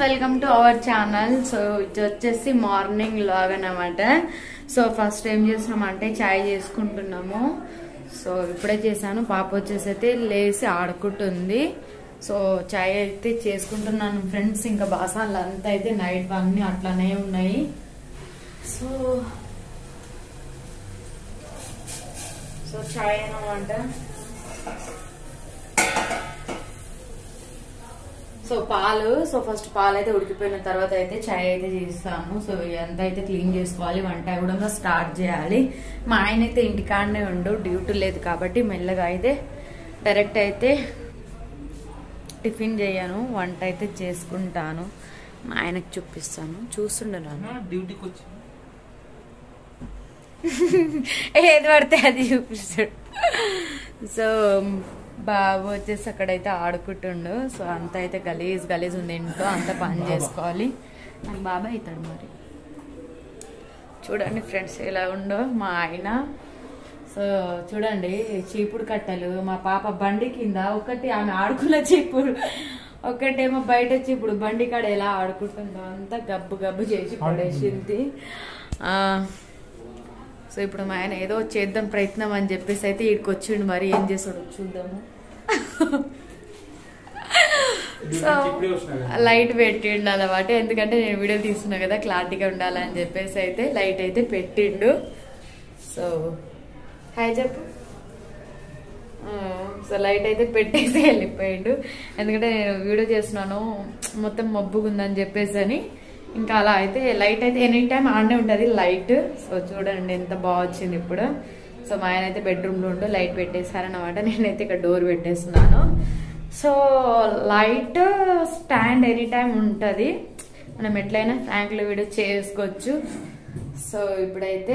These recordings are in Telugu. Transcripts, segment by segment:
Welcome to our channel so ఇది వచ్చేసి మార్నింగ్ లాగ్ అనమాట సో ఫస్ట్ ఏం చేస్తున్నామంటే చాయ్ చేసుకుంటున్నాము సో ఇప్పుడే చేశాను పాప వచ్చేసి అయితే లేచి ఆడుకుంటుంది సో చాయ్ అయితే చేసుకుంటున్నాను ఫ్రెండ్స్ ఇంకా బాసాన్లు అంతా అయితే నైట్ అన్ని అట్లానే ఉన్నాయి సో సో చాయ్ అనమాట సో పాలు సో ఫస్ట్ పాలు అయితే ఉడికిపోయిన తర్వాత అయితే చాయ్ అయితే చేస్తాను సో ఎంత అయితే క్లీన్ చేసుకోవాలి వంట కూడా స్టార్ట్ చేయాలి మా ఆయన అయితే ఇంటికాడనే ఉండు డ్యూటీ లేదు కాబట్టి మెల్లగా అయితే డైరెక్ట్ అయితే టిఫిన్ చేయను వంట అయితే చేసుకుంటాను మా ఆయనకు చూపిస్తాను చూస్తుండను డ్యూటీకి వచ్చి ఏది పడితే అది చూపిస్తాడు సో బాబు వచ్చేసి అక్కడైతే ఆడుకుంటుండు సో అంత అయితే గలీజ్ గలీజ్ ఉంది ఇంట్లో అంత పని చేసుకోవాలి నాకు బాబాయ్ అవుతాడు మరి చూడండి ఫ్రెండ్స్ ఎలా ఉండో మా ఆయన సో చూడండి చీపుడు కట్టలు మా పాప బండి కింద ఒకటి ఆమె ఆడుకున్న చీపుడు ఒకటేమో బయట చీపుడు బండి కాడ ఎలా ఆడుకుంటుందో అంతా గబ్బు గబ్బు చేసి పడేసింది ఆ, సో ఇప్పుడు మా ఆయన ఏదో చేద్దాం ప్రయత్నం అని చెప్పేసి అయితే ఇక్కడికి వచ్చిండు మరి ఏం చేస్తాడు చూద్దాము సో ఇప్పుడే వచ్చినా కదా. లైట్ పెట్టిండు అన్నమాట ఎందుకంటే నేను వీడియో తీస్తున్నా కదా క్లారిటీగా ఉండాలని చెప్పేసి అయితే లైట్ అయితే పెట్టిండు సో హాయ్ చెప్పు ఆ, సో లైట్ అయితే పెట్టేసి వెళ్ళిపోయిండు ఎందుకంటే నేను వీడియో చేస్తున్నాను మొత్తం మబ్బుగా ఉందని చెప్పేసి అని ఇంకా అలా అయితే లైట్ అయితే ఎనీ టైం ఆడే ఉంటుంది లైట్ సో చూడండి ఎంత బాగా వచ్చింది ఇప్పుడు సో మా ఆయన అయితే బెడ్రూమ్లో ఉండు లైట్ పెట్టేశారనమాట నేనైతే ఇక్కడ డోర్ పెట్టేస్తున్నాను so light stand any time ఉంటుంది మనం ఎట్లయినా ఫ్రాంక్లో వీడియో చేసుకోవచ్చు సో ఇప్పుడైతే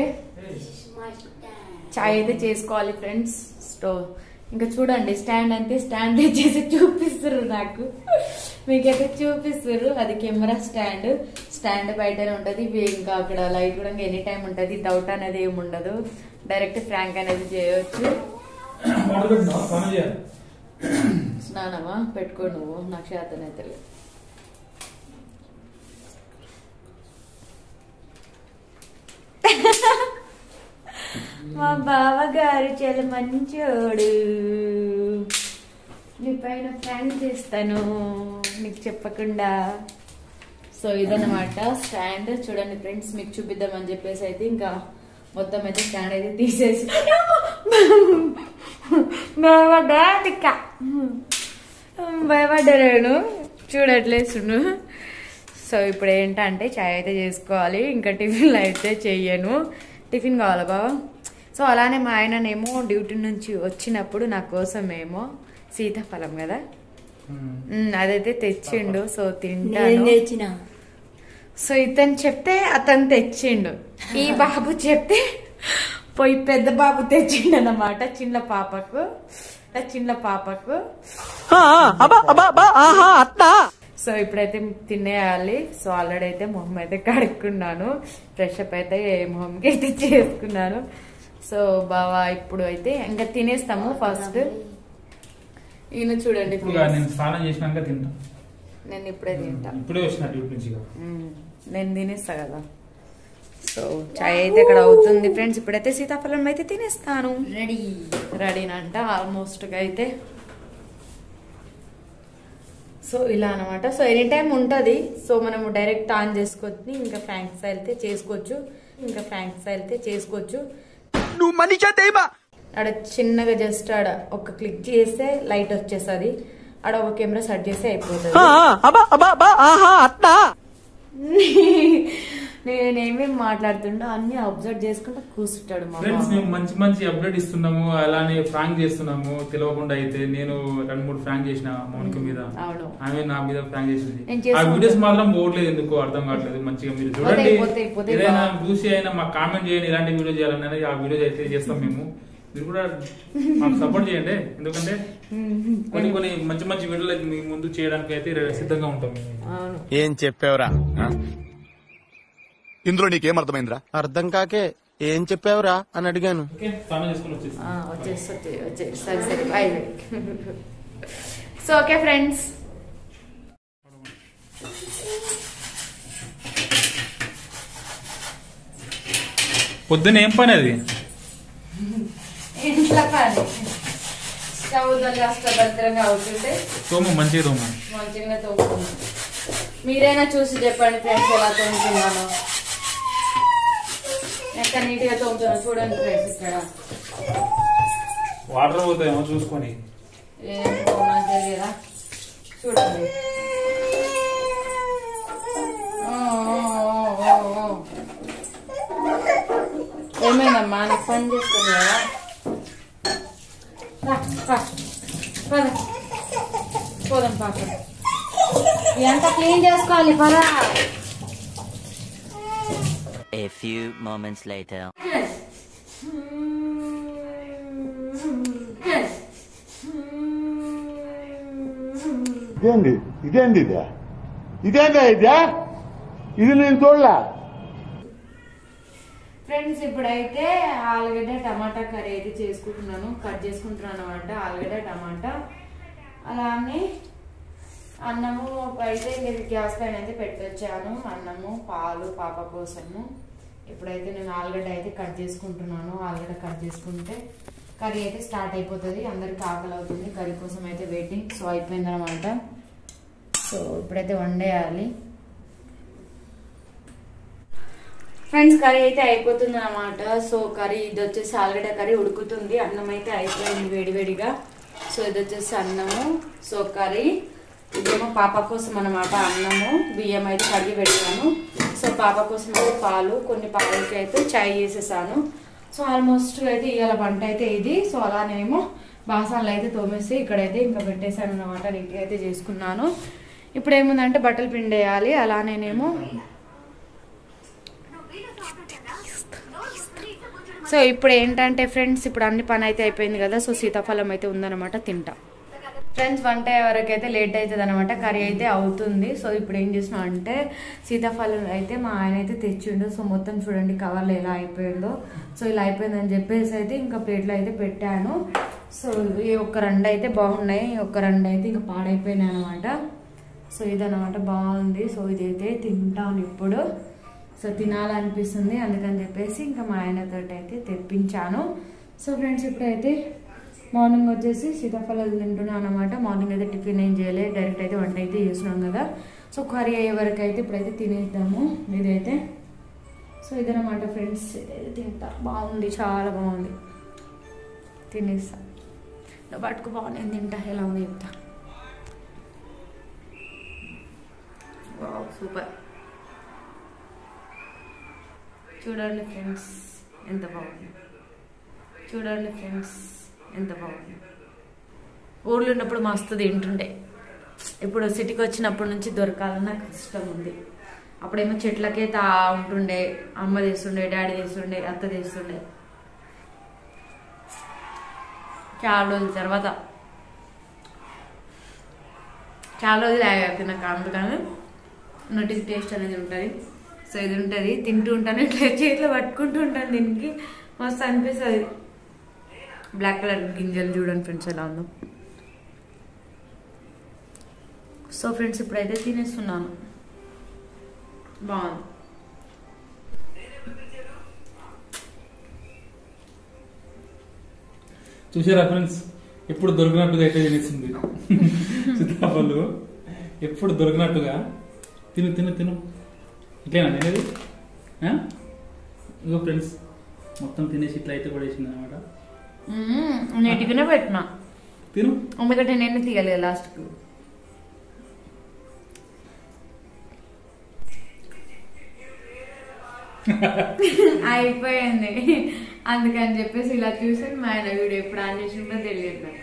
చాయ్ అయితే చేసుకోవాలి ఫ్రెండ్స్ స్టవ్ ఇంకా చూడండి స్టాండ్ అంటే స్టాండ్ తెచ్చేసి చూపిస్తారు నాకు మీకైతే చూపిస్తారు అది కెమెరా స్టాండ్ స్టాండ్ బయటనే ఉంటది ఇవి ఇంకా అక్కడ లైట్ కూడా ఎనీ టైం ఉంటది డౌట్ అనేది ఏమి ఉండదు డైరెక్ట్ ఫ్రాంక్ అనేది చేయవచ్చు మోటార్ పెట్టినావా? స్నానం చేయాలి. స్నానమా పెట్టుకో నువ్వు నాకు చేతనైతే లేదు. మా బావగారు చాలా మంచోడు నీ పైన ఫ్రాంక్ చేస్తాను నీకు చెప్పకుండా సో ఇదన్నమాట స్టాండ్ చూడండి ఫ్రెండ్స్ మీకు చూపిద్దామని చెప్పేసి అయితే ఇంకా మొత్తం అయితే స్టాండ్ అయితే తీసేసి భయపడ్డా తిక్క భయపడ్డాను చూడట్లేసును సో ఇప్పుడు ఏంటంటే చాయ్ అయితే చేసుకోవాలి ఇంకా టిఫిన్ అయితే చెయ్యను టిఫిన్ కావాలా బావా సో అలానే మా ఆయననేమో డ్యూటీ నుంచి వచ్చినప్పుడు నా కోసం ఏమో సీతాఫలం కదా ఉమ్. ఉమ్, అదైతే తెచ్చిండు సో నేను తింటాను తెచ్చిన సో ఇతను చెప్తే అతను తెచ్చిండు ఈ బాబు చెప్తే పోయి పెద్ద బాబు తెచ్చిండు అన్నమాట చిన్న పాపకు ఆ చిన్న పాపకు సో ఇప్పుడైతే తినేయాలి సో ఆల్రెడీ అయితే మొహం అయితే కడుక్కున్నాను ఫ్రెష్ అప్ అయితే మొహంకి అయితే చేసుకున్నాను సో బావా ఇప్పుడు అయితే ఇంకా తినేస్తాము ఫస్ట్ ఈయన చూడండి ఇప్పుడు కాదు, నేను స్నానం చేసినాక తింటా నేను ఇప్పుడే తింటా ఇప్పుడే వచ్చిన డ్యూటీ నుంచి ఇక. మ్మ్. నేను తినేస్తా కదా సో చాయ్ అయితే ఇక్కడ అవుతుంది ఫ్రెండ్స్ ఇప్పుడైతే సీతాఫలం అయితే తినేస్తాను రెడీ రెడీనంట ఆల్మోస్ట్ గా అయితే సో ఇలా అనమాట సో ఎనీ టైం ఉంటుంది సో మనము డైరెక్ట్ ఆన్ చేసుకొని ఇంకా ఫ్రాంక్స్ అయితే చేసుకోవచ్చు ఇంకా ఫ్రాంక్స్ అయితే చేసుకోవచ్చు నువ్వు మనిషా దైవా ఆడ చిన్నగా జస్ట్ ఆడ ఒక క్లిక్ చేస్తే లైట్ వచ్చేస్తుంది ఆడ ఒక కెమెరా సెట్ చేస్తే అయిపోతుంది అబ్బా అబ్బా అబ్బా ఆహా అత్తా నేనేమేమి మాట్లాడుతుండో అన్ని అబ్జర్వ్ చేసుకుంటూ కూర్చుంటాడు మా ఫ్రెండ్స్ మామ. మేము మంచి మంచి అప్డేట్ ఇస్తున్నాము అలానే ఫ్రాంక్ చేస్తున్నాము తెలియకుండా అయితే నేను రెండు మూడు ఫ్రాంక్ చేసిన మౌనిక మీద అవును. ఆమె నా మీద ఫ్రాంక్ చేసింది నేను ఆ చేస్తూ వీడియోస్ ఉంటాను. మాత్రం పోవట్లేదు ఎందుకు అర్థం కావట్లేదు మంచిగా మీరు చూడండి పోతాయి, పోతాయి, పోతాయి ఏదైనా బా. చూసి అయినా మాకు కామెంట్ చేయండి ఇలాంటి వీడియో చేయాలని అనేది ఆ వీడియోస్ అయితే చేస్తాం మేము మీరు కూడా మాకు సపోర్ట్ చేయండి ఎందుకంటే కొన్ని కొన్ని మంచి మంచి వీడియోలు మీ ముందు చేయడానికి అయితే సిద్ధంగా ఉంటాం మేము అవును ఏం చెప్పావురా ఇందులో నీకేం అర్థమైందిరా అర్థం కాకే ఏం చెప్పావురా అని అడిగాను ఓకే స్నానం చేసుకుని వచ్చేసి ఆ, వచ్చేసి వచ్చేసి వచ్చేసి సరే సరే bye bye so okay friends పొద్దున ఏం పని అది ఇంట్లో పని స్టవ్ తల్లి అష్టభద్రంగా అవుతుంటే తోము మంచిగా తోము మంచిగా తోముకున్నాను మీరైనా చూసి చెప్పండి ఫ్రెండ్స్ ఎలా తోముతున్నాను ఎంత నీట్గా తోముతున్నాను చూడండి ఫ్రెండ్స్ ఇక్కడ వాటర్ పోతాయేమో చూసుకొని ఏం తోమని తెలియదా చూడండి ఓ, ఓ, ఓ, ఓ, ఓ. ఏమైందమ్మా నాకు పని చేసుకుని కదా రా, రా. పద. పోదాం పాప ఎంత క్లీన్ చేసుకోవాలి పదా A few moments later. ఇదేంది ఇదేంది ఇదే ఇదేందా ఇదే ఇది నేను చూడలే ఫ్రెండ్స్ ఇప్పుడైతే ఆలుగడ్డ టమాటా కర్రీ అయితే చేసుకుంటున్నాను కట్ చేసుకుంటున్నాను అనమాట ఆలుగడ్డ టమాటా అలానే అన్నము అయితే మీరు గ్యాస్ పైన అయితే పెట్టొచ్చాను అన్నము పాలు పాప కోసము ఇప్పుడైతే నేను ఆలుగడ్డ అయితే కట్ చేసుకుంటున్నాను ఆలుగడ్డ కట్ చేసుకుంటే కర్రీ అయితే స్టార్ట్ అయిపోతుంది అందరికి ఆకలి అవుతుంది కర్రీ కోసం అయితే వెయిటింగ్ సో అయిపోయిందనమాట సో ఇప్పుడైతే వండేయాలి ఫ్రెండ్స్ కర్రీ అయితే అయిపోతుంది అనమాట సో కర్రీ ఇది వచ్చేసి ఆలుగడ్డ కర్రీ ఉడుకుతుంది అన్నం అయితే అయిపోయింది వేడివేడిగా సో ఇది వచ్చేసి అన్నము సో కర్రీ ఇదేమో పాప కోసం అనమాట అన్నము బియ్యం అయితే కడిగి పెట్టాను సో పాప కోసం అయితే పాలు కొన్ని పాలకి అయితే చాయ్ చేసేసాను సో ఆల్మోస్ట్ అయితే ఇవాళ వంట అయితే ఇది సో అలానేమో బాసనలు అయితే తోమేసి ఇక్కడైతే ఇంకా పెట్టేశాను అనమాట నీట్గా అయితే చేసుకున్నాను ఇప్పుడు ఏముందంటే బట్టలు పిండేయాలి అలానేనేమో సో ఇప్పుడు ఏంటంటే ఫ్రెండ్స్ ఇప్పుడు అన్ని పని అయితే అయిపోయింది కదా సో సీతాఫలం అయితే ఉందన్నమాట తింటా ఫ్రెండ్స్ వంట వరకు అయితే లేట్ అవుతుంది అనమాట కర్రీ అయితే అవుతుంది సో ఇప్పుడు ఏం చేసినా అంటే సీతాఫలం అయితే మా ఆయన అయితే తెచ్చిండు సో మొత్తం చూడండి కవర్లో ఎలా అయిపోయిందో సో ఇలా అయిపోయిందని చెప్పేసి అయితే ఇంకా ప్లేట్లో అయితే పెట్టాను సో ఈ ఒక్క రెండు అయితే బాగున్నాయి ఈ ఒక్క రెండు అయితే ఇంకా పాడైపోయినాయి అనమాట సో ఇదనమాట బాగుంది సో ఇదైతే తింటాను ఇప్పుడు సో తినాలనిపిస్తుంది అందుకని చెప్పేసి ఇంకా మా ఆయనతో అయితే తెప్పించాను సో ఫ్రెండ్స్ ఇప్పుడైతే మార్నింగ్ వచ్చేసి సీతాఫలాలు తింటున్నాను అనమాట మార్నింగ్ అయితే టిఫిన్ ఏం చేయలేదు డైరెక్ట్ అయితే వంట అయితే చేస్తున్నాం కదా సో కర్రీ అయ్యే వరకు అయితే ఇప్పుడైతే తినేద్దాము ఇదైతే సో ఇదనమాట ఫ్రెండ్స్ ఇదైతే తింటా బాగుంది చాలా బాగుంది తినేస్తా నువ్వు పట్టుకు బాగుంది నేను తింటా ఎలా ఉంది చెప్తా సూపర్ చూడండి ఫ్రెండ్స్ ఎంత బాగుంది చూడండి ఫ్రెండ్స్ ఎంత బాగుంది ఊర్లో ఉన్నప్పుడు మస్తు తింటుండే ఇప్పుడు సిటీకి వచ్చినప్పటి నుంచి దొరకాలన్న కష్టం ఉంది అప్పుడేమో చెట్లకే తా ఉంటుండే అమ్మ తీస్తుండే డాడీ తీస్తుండే అత్త తీస్తుండే చాలా రోజుల తర్వాత చాలా రోజులు ఆగాక నాకు అందుకని నోటికి టేస్ట్ అనేది ఉంటుంది సో ఇది ఉంటుంది తింటూ ఉంటాను ఇట్లా చేతిలో పట్టుకుంటూ ఉంటాను దీనికి మస్తు అనిపిస్తుంది బ్లాక్ కలర్ గింజలు చూడండి ఫ్రెండ్స్ ఎలా ఉందో సో ఫ్రెండ్స్ ఇప్పుడైతే తినేస్తున్నాను బాగుంది చూసారా ఫ్రెండ్స్ ఎప్పుడు దొరికినట్టుగా అయితే తినేసింది సీతాఫలు ఎప్పుడు దొరికినట్టుగా తిను తిను తిను ఇట్లేనా తినేది ఆ? ఇగో ఫ్రెండ్స్ మొత్తం తినేసి ఇట్లా అయితే పడేసింది అనమాట నీటిగానే పెట్టినా తిను ఎందుకంటే నేను తీయలేదు లాస్ట్కి అయిపోయింది అందుకని చెప్పేసి ఇలా చూసి మా ఆయన వీడియో ఎప్పుడు ఆన్ చేసిందో తెలియదు నాకు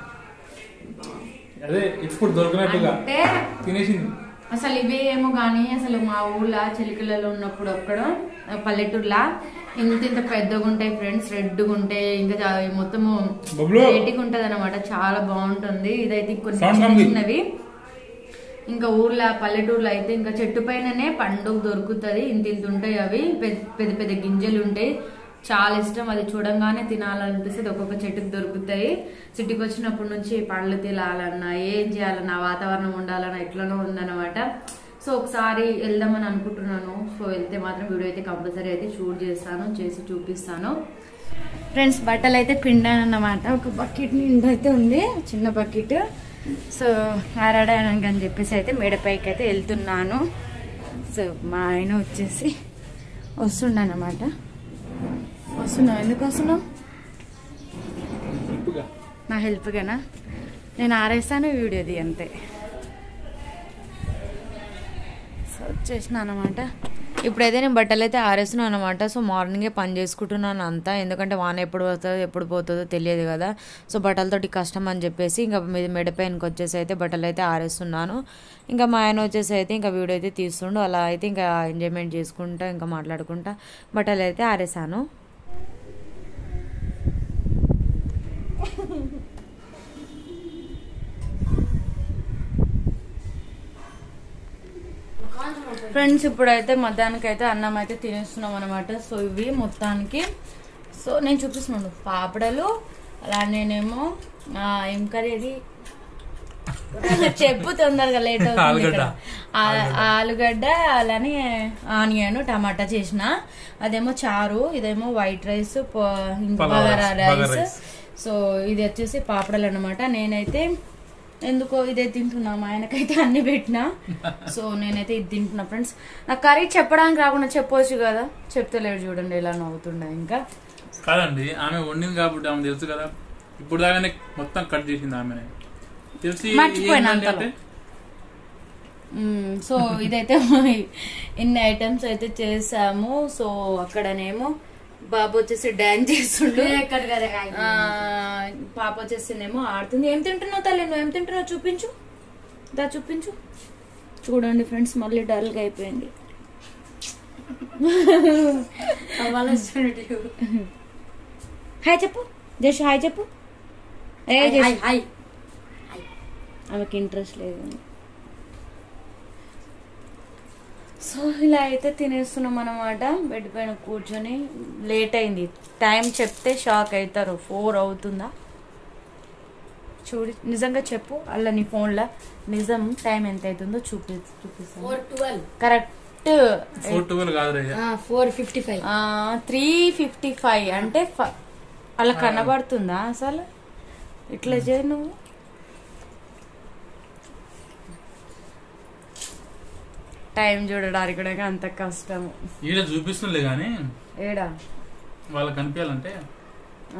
అదే ఎప్పుడు దొరికినట్టుగా అంటే తినేసింది అసలు ఇవే ఏమో కానీ అసలు మా ఊళ్ళో చిలికలలో ఉన్నప్పుడు అక్కడ పల్లెటూరులా ఇంత ఇంత పెద్దగా ఉంటాయి ఫ్రెండ్స్ రెడ్గా ఉంటాయి ఇంకా చా- మొత్తము బబ్లు. రేటిగా ఉంటది అనమాట చాలా బాగుంటుంది ఇదైతే కొన్ని Sound చిన్న పంపి. చిన్నవి ఇంకా ఊర్లో పల్లెటూరులో అయితే ఇంకా చెట్టు పైననే పండుగ దొరుకుతుంది ఇంత ఇంత ఉంటాయి అవి పెద్ద పెద్ద పెద్ద గింజలు ఉంటాయి చాలా ఇష్టం అది చూడంగానే తినాలనిపిస్తుంది ఒక్కొక్క చెట్టుకు దొరుకుతాయి సిటీకి వచ్చినప్పటి నుంచి పండ్లు తినాలన్నా ఏం చేయాలన్నా వాతావరణం ఉండాలన్నా ఎట్లనో ఉందన్నమాట సో ఒకసారి వెళ్దామని అనుకుంటున్నాను సో వెళ్తే మాత్రం వీడియో అయితే కంపల్సరీ అయితే షూట్ చేస్తాను చేసి చూపిస్తాను ఫ్రెండ్స్ బట్టలు అయితే పిండాను అన్నమాట ఒక బకెట్ నిండా అయితే ఉంది చిన్న బకెట్ సో ఆరాడానికి అని చెప్పేసి అయితే మేడపైకి అయితే వెళ్తున్నాను సో మా ఆయన వచ్చేసి వస్తుండనమాట వస్తున్నావు ఎందుకు వస్తున్నావు నా హెల్ప్గానా నేను ఆరేస్తాను వీడియోది అంతే సో వచ్చేసిన అనమాట ఇప్పుడైతే నేను బట్టలు అయితే ఆరేస్తున్నాను అనమాట సో మార్నింగే పని చేసుకుంటున్నాను అంతా ఎందుకంటే వాన ఎప్పుడు వస్తుందో ఎప్పుడు పోతుందో తెలియదు కదా సో బట్టలతోటి కష్టం అని చెప్పేసి ఇంకా మీద మెడపైనకి వచ్చేసి అయితే బట్టలు అయితే ఆరేస్తున్నాను ఇంకా మా ఆయన వచ్చేసి అయితే ఇంకా వీడియో అయితే తీస్తుండు అలా అయితే ఇంకా ఎంజాయ్మెంట్ చేసుకుంటా ఇంకా మాట్లాడుకుంటా బట్టలు అయితే ఆరేసాను ఫ్రెండ్స్ ఇప్పుడైతే మధ్యాహ్నానికి అయితే అన్నం అయితే తినేస్తున్నాం అనమాట సో ఇవి మొత్తానికి సో నేను చూపిస్తున్నాను పాపడలు అలా నేనేమో ఆ, ఏం కర్రీ అది చెప్పు తొందరగా లేట్ అవుతుంది ఆలుగడ్డ. ఇక్కడ. ఆ- ఆలుగడ్డ అలానే ఆనియన్ టమాటా చేసిన అదేమో చారు ఇదేమో వైట్ రైస్ ప- ఇంకా pulao bagara rice, bagara rice rice. So ఇది వచ్చేసి పాపడలు అనమాట నేనైతే ఎందుకో ఇదే తింటున్నా మా ఆయనకైతే అన్ని పెట్టినా సో నేనైతే ఇది తింటున్నా ఫ్రెండ్స్ నాకు కర్రీ చెప్పడానికి రాకుండా చెప్పొచ్చు కదా చెప్తలేడు చూడండి ఇలా నవ్వుతుండే ఇంకా కాదండి ఆమె వండింది కాబట్టి ఆమె తెలుసు కదా ఇప్పుడు దాకానే మొత్తం కట్ చేసింది ఆమెనే తెలిసి మర్చిపోయినా ఏంటంటే అంతలో. మ్మ్, సో ఇదైతే ఇన్ని ఐటమ్స్ అయితే చేసాము సో అక్కడనేమో బాబు వచ్చేసి డాన్స్ చేస్తుండు ఆ, పాప వచ్చేసిందేమో ఆడుతుంది ఏం తింటున్నావు తల్లి నువ్వు ఏం తింటున్నావు చూపించు దా చూపించు చూడండి ఫ్రెండ్స్ మళ్ళీ డల్గా అయిపోయింది హాయ్ చెప్పు జస్ట్ హాయ్ చెప్పు ఏ జస్ట్ హాయ్ ఆమెకి ఇంట్రెస్ట్ లేదు సో ఇలా అయితే తినేస్తున్నాం అనమాట బెడ్ పైన కూర్చొని లేట్ అయింది టైం చెప్తే షాక్ అవుతారు ఫోర్ అవుతుందా చూడి నిజంగా చెప్పు అలా నీ ఫోన్లో నిజం టైం ఎంత అవుతుందో చూపి చూపిస్తాను four twelve correct four twelve కాదు రే four fifty five three fifty five అంటే ఫ- అలా కనబడుతుందా అసలు ఇట్లా చేయి నువ్వు టైం చూడడానికి కూడా అంత కష్టము ఈడ చూపిస్తుండే కానీ ఏడా వాళ్ళకి కనిపించాలంటే ఆ.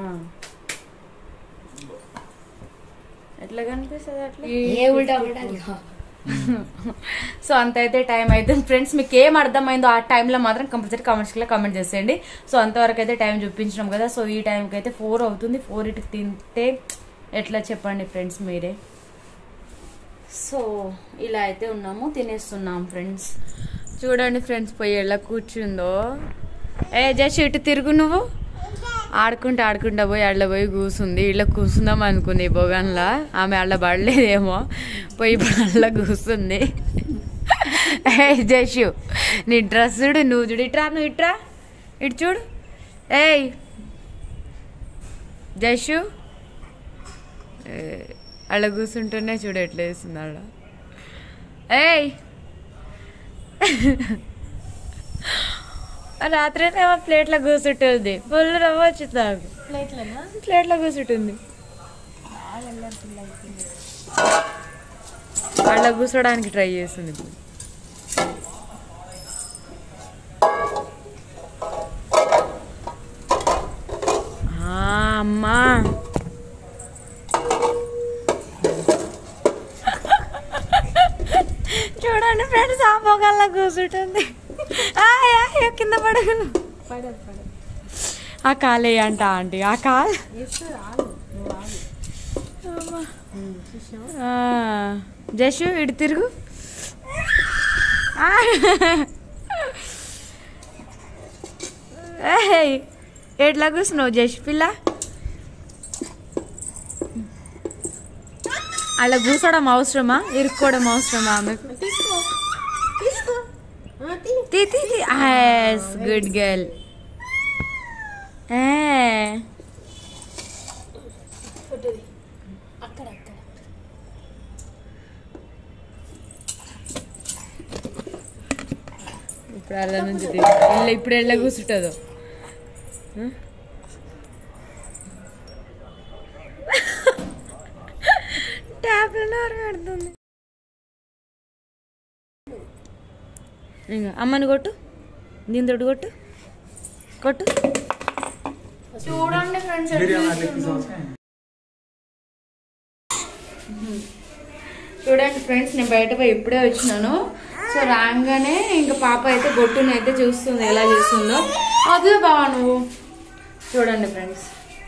ఎట్లా కనిపిస్తుంది అట్లా ఏ ఉల్టా పడాలి సో అంత అయితే టైం అయితే ఫ్రెండ్స్ మీకు ఏం అర్థమైందో ఆ టైంలో మాత్రం కంపల్సరీ కామెంట్స్ లో కామెంట్ చేసేయండి సో అంతవరకు అయితే టైం చూపించినాం కదా సో ఈ టైంకి అయితే ఫోర్ అవుతుంది ఫోర్ ఇటుకి తింటే ఎట్లా చెప్పండి ఫ్రెండ్స్ మీరే సో ఇలా అయితే ఉన్నాము తినేస్తున్నాం ఫ్రెండ్స్ చూడండి ఫ్రెండ్స్ పోయి ఎలా కూర్చుందో ఏ జస్ట్ ఇటు తిరుగు నువ్వు ఆడుకుంటా ఆడుకుంటా పోయి అట్లా పోయి కూర్చుంది ఇట్లా కూర్చుందాం అనుకుంది బొగన్లా ఆమె అట్లా పడలేదేమో పోయి ఇప్పుడు అట్లా కూర్చుంది ఏ జషు నీ డ్రెస్ చూడు నువ్వు చూడు ఇట్రా నువ్వు ఇట్రా ఇటు చూడు ఏయ్ జషు ఏ, అలా కూర్చుంటూనే చూడు ఎట్లా వేస్తుంది అలా ఏయ్ రాత్రినేమో ప్లేట్లో కూర్చుంటుంది ఫుల్ రవ్వ వచ్చింది నాకు ప్లేట్లో కూర్చుంటుంది అలా కూర్చోడానికి ట్రై చేస్తుంది ఇప్పుడు ఆ, అమ్మా చూడండి ఫ్రెండ్స్ ఆ పొగల్లా కూర్చుంటుంది ఆయ్, ఆయ్, కింద పడగను ఆ కాలే అంట ఆంటీ ఆ కాల్ అమ్మా. ఆ, జషు ఇటు తిరుగు ఆ. ఏయ్, ఎట్లా కూర్చున్నావు జష్ పిల్ల అలా కూర్చోవడం అవసరమా ఇరుక్కోవడం అవసరమా ఆమెకు తీ తీ తీ గుడ్ గర్ల్ ఇప్పుడు అలా నుంచి దిగు. ఇల్ల ఇప్పుడు ఎళ్ళ కూర్చుంటుందో ట్యాప్లో పెడుతుంది ఇంకా అమ్మని కొట్టు దీని తోటి కొట్టు కొట్టు చూడండి ఫ్రెండ్స్ చూడండి ఫ్రెండ్స్ నేను బయట పోయి ఇప్పుడే వచ్చినాను సో రాగానే ఇంకా పాప అయితే గొట్టుని అయితే చూస్తుంది ఎలా చేస్తుందో అదే బావా నువ్వు చూడండి ఫ్రెండ్స్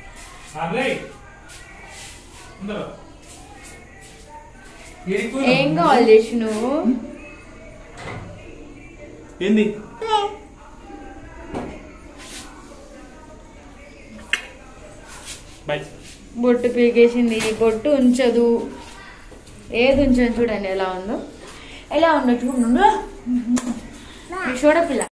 ఏం కావాలి చేసి నువ్వు ఏంది బాయ్ బొట్టు పీకేసింది బొట్టు ఉంచదు ఏది ఉంచదు చూడండి ఎలా ఉందో ఎలా ఉందో చూడు చూడపిల్ల